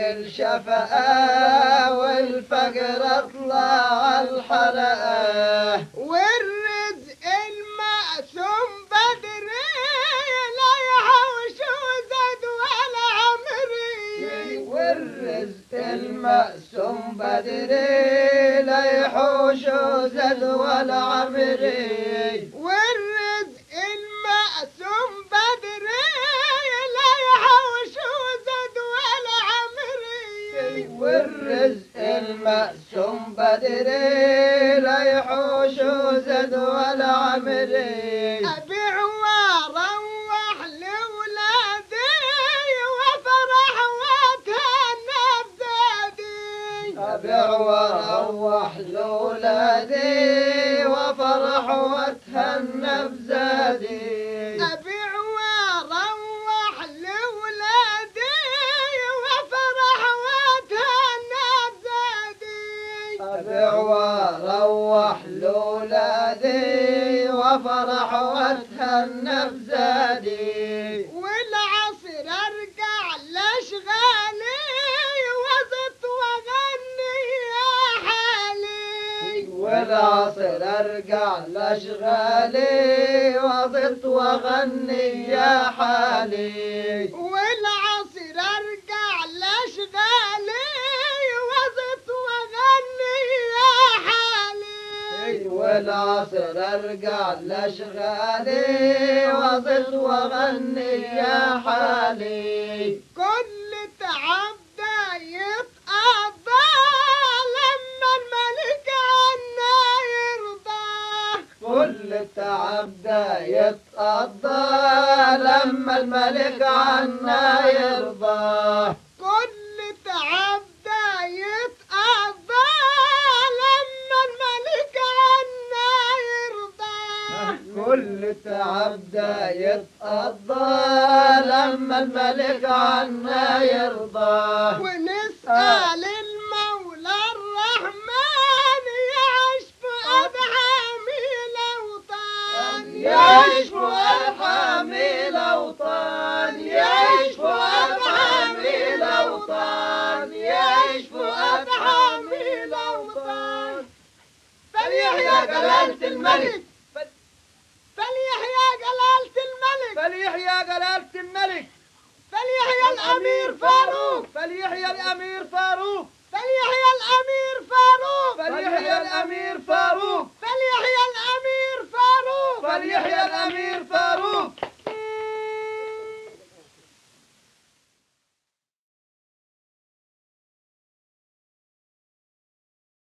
الشفقة والفقر اطلع الحلقة والرزق المقسوم بدري لا يحوش وزاد ولا عمري والرزق المقسوم بدري لا يحوش زاد ولا عمري والرزق المقسوم بدري لا يحوش وزاد ولا عمري والرزق المقسوم بدري لا يحوش زاد ولا عمري أبيع وأروح لولادي وفرح وأتهنى بزادي أبيع وأروح لولادي وفرح وأتهنى بزادي أبيع وأروح لولادي وفرح وأتهنى بزادي أبيع وأروح لولادي وفرح وأتهنى بزادي والعصر أرجع لأشغالي وزت وأغني يا حالي والعصر ارجع لاشغالي وضت واغني يا حالي والعصر أرجع لأشغالي وزت وأغني يا حالي والعصر ارجع لاشغالي وضت واغني يا حالي كل تعب ده يتقضى لما الملك عنا يرضى كل التعب ده يتقضى لما الملك عنا يرضى كل تعب ده يتقضى لما الملك عنا يرضى كل التعب ده يتقضى لما الملك عنا يرضى ونسأل المولى الرحمن يعيش فؤاد حامل أوطان يعيش فؤاد حامل أوطان يعيش فؤاد حامل أوطان يعيش فؤاد حامل أوطان فليحيى جلالة الملك فليحيى جلالة الملك فليحيى جلالة الملك فليحيى الأمير فاروق فليحيى الأمير فاروق فليحيى الأمير فاروق فليحيى الأمير فاروق فليحيى الأمير فاروق فليحيى الأمير